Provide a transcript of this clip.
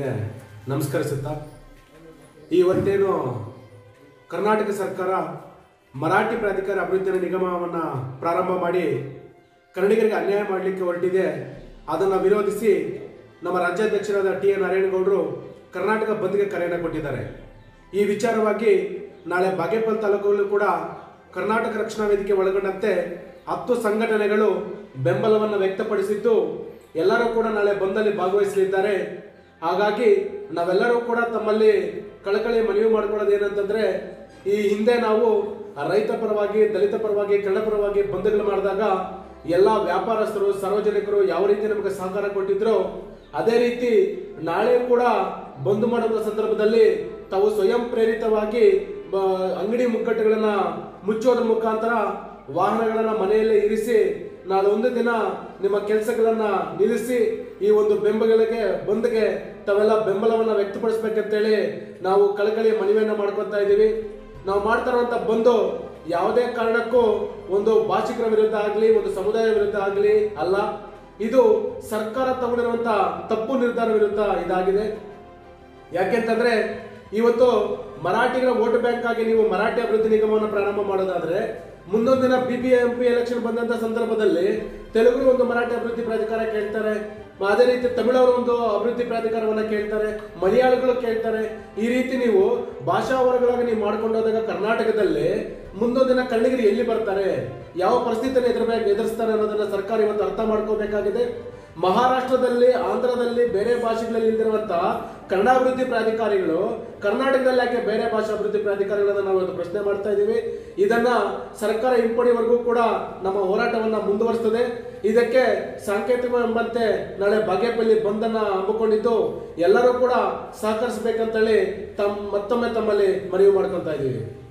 ಬಂಧುಗಳಿಗೆ ನಮಸ್ಕರಿಸುತ್ತಾ ಇವತ್ತೇನು ಕರ್ನಾಟಕ ಸರ್ಕಾರ ಮರಾಠಿ ಪ್ರಾಧಿಕಾರ ಅಭಿವೃದ್ಧಿ ನಿಗಮವನ್ನು ಪ್ರಾರಂಭ ಮಾಡಿ ಕನ್ನಡಿಗರಿಗೆ ಅನ್ಯಾಯ ಮಾಡಲಿಕ್ಕೆ ಹೊರಟಿದೆ ಅದನ್ನು ವಿರೋಧಿಸಿ ನಮ್ಮ ರಾಜ್ಯಾಧ್ಯಕ್ಷರಾದ ಟಿ ಎನ್ ನಾರಾಯಣಗೌಡರು ಕರ್ನಾಟಕ ಬಂದ್ಗೆ ಕರೆಯನ್ನು ಕೊಟ್ಟಿದ್ದಾರೆ ಈ ವಿಚಾರವಾಗಿ ನಾಳೆ ಬಾಗೇಪಲ್ ತಾಲೂಕಲ್ಲೂ ಕೂಡ ಕರ್ನಾಟಕ ರಕ್ಷಣಾ ವೇದಿಕೆ ಒಳಗೊಂಡಂತೆ ಹತ್ತು ಸಂಘಟನೆಗಳು ಬೆಂಬಲವನ್ನು ವ್ಯಕ್ತಪಡಿಸಿದ್ದು ಎಲ್ಲರೂ ಕೂಡ ನಾಳೆ ಬಂದಲ್ಲಿ ಭಾಗವಹಿಸಲಿದ್ದಾರೆ ಹಾಗಾಗಿ ನಾವೆಲ್ಲರೂ ಕೂಡ ತಮ್ಮಲ್ಲಿ ಕಳಕಳಿ ಮನವಿ ಮಾಡ್ಕೊಳ್ಳೋದು ಏನಂತಂದ್ರೆ ಈ ಹಿಂದೆ ನಾವು ರೈತ ಪರವಾಗಿ ದಲಿತ ಪರವಾಗಿ ಕನ್ನಡ ಪರವಾಗಿ ಬಂದ್ಗಳು ಮಾಡಿದಾಗ ಎಲ್ಲ ವ್ಯಾಪಾರಸ್ಥರು ಸಾರ್ವಜನಿಕರು ಯಾವ ರೀತಿ ನಮಗೆ ಸಹಕಾರ ಕೊಟ್ಟಿದ್ರು ಅದೇ ರೀತಿ ನಾಳೆ ಕೂಡ ಬಂದ್ ಮಾಡುವ ಸಂದರ್ಭದಲ್ಲಿ ತಾವು ಸ್ವಯಂ ಪ್ರೇರಿತವಾಗಿ ಬ- ಅಂಗಡಿ ಮುಗ್ಗಟ್ಟುಗಳನ್ನ ಮುಚ್ಚೋದ್ರ ಮುಖಾಂತರ ವಾಹನಗಳನ್ನ ಮನೆಯಲ್ಲೇ ಇರಿಸಿ ನಾಳೆ ಒಂದು ದಿನ ನಿಮ್ಮ ಕೆಲಸಗಳನ್ನ ನಿಲ್ಲಿಸಿ ಈ ಒಂದು ಬೆಂಬಲಿಗೆ ಬಂದ್ಗೆ ತಾವೆಲ್ಲ ಬೆಂಬಲವನ್ನ ವ್ಯಕ್ತಪಡಿಸ್ಬೇಕಂತೇಳಿ ನಾವು ಕಳಕಳಿ ಮನವಿಯನ್ನ ಮಾಡ್ಕೊತಾ ಇದ್ದೀವಿ ನಾವು ಮಾಡ್ತಾ ಇರುವಂತ ಬಂದು ಯಾವುದೇ ಕಾರಣಕ್ಕೂ ಒಂದು ಭಾಷಿಕರ ವಿರುದ್ಧ ಆಗಲಿ ಒಂದು ಸಮುದಾಯ ವಿರುದ್ಧ ಆಗಲಿ ಅಲ್ಲ ಇದು ಸರ್ಕಾರ ತಗೊಂಡಿರುವಂತ ತಪ್ಪು ನಿರ್ಧಾರ ವಿರುದ್ಧ ಇದಾಗಿದೆ ಯಾಕೆಂತಂದ್ರೆ ಇವತ್ತು ಮರಾಠಿಗರ ವೋಟ್ ಬ್ಯಾಂಕ್ ಆಗಿ ನೀವು ಮರಾಠಿ ಅಭಿವೃದ್ಧಿ ನಿಗಮವನ್ನು ಪ್ರಾರಂಭ ಮಾಡೋದಾದ್ರೆ ಮುಂದೊಂದು ದಿನ B B M P election ಬಂದಂತ ಸಂದರ್ಭದಲ್ಲಿ ತೆಲುಗು ಒಂದು ಮರಾಠಿ ಅಭಿವೃದ್ಧಿ ಪ್ರಾಧಿಕಾರ ಕೇಳ್ತಾರೆ ಮ- ಅದೇ ರೀತಿ ತಮಿಳವರು ಒಂದು ಅಭಿವೃದ್ಧಿ ಪ್ರಾಧಿಕಾರವನ್ನ ಕೇಳ್ತಾರೆ ಮಲಯಾಳಿಗಳು ಕೇಳ್ತಾರೆ ಈ ರೀತಿ ನೀವು ಭಾಷಾ ವರ್ಗಗಳಾಗಿ ನೀವು ಮಾಡ್ಕೊಂಡು ಹೋದಾಗ ಕರ್ನಾಟಕದಲ್ಲಿ ಮುಂದೊಂದು ದಿನ ಕನ್ನಡಿಗರು ಎಲ್ಲಿ ಬರ್ತಾರೆ ಯಾವ ಪರಿಸ್ಥಿತಿಯನ್ನು ಎದುರಬೇಕು ಎದುರಿಸ್ತಾರೆ ಅನ್ನೋದನ್ನ ಸರ್ಕಾರ ಇವತ್ತು ಅರ್ಥ ಮಾಡ್ಕೋಬೇಕಾಗಿದೆ ಮಹಾರಾಷ್ಟ್ರದಲ್ಲಿ ಆಂಧ್ರದಲ್ಲಿ ಬೇರೆ ಭಾಷೆಗಳಲ್ಲಿ ಇಲ್ದಿರುವಂತಹ ಕನ್ನಡ ಅಭಿವೃದ್ಧಿ ಪ್ರಾಧಿಕಾರಿಗಳು ಕರ್ನಾಟಕದಲ್ಲಿ ಯಾಕೆ ಬೇರೆ ಭಾಷಾ ಅಭಿವೃದ್ಧಿ ಪ್ರಾಧಿಕಾರಿಗಳನ್ನ ನಾವು ಇವತ್ತು ಪ್ರಶ್ನೆ ಮಾಡ್ತಾ ಇದ್ದೀವಿ ಇದನ್ನ ಸರ್ಕಾರ ಹಿಂಪಡೆಯುವವರೆಗೂ ಕೂಡ ನಮ್ಮ ಹೋರಾಟವನ್ನ ಮುಂದುವರಿಸ್ತದೆ ಇದಕ್ಕೆ ಸಾಂಕೇತಿಕ ಎಂಬಂತೆ ನಾಳೆ ಬಾಗೇಪಲ್ಲಿ ಬಂದನ್ನ ಹಮ್ಮಿಕೊಂಡಿದ್ದು ಎಲ್ಲರೂ ಕೂಡ ಸಹಕರಿಸಬೇಕಂತೇಳಿ ತಮ್ಮ ಮತ್ತೊಮ್ಮೆ ತಮ್ಮಲ್ಲಿ ಮನವಿ ಮಾಡ್ಕೊತಾ ಇದ್ದೀವಿ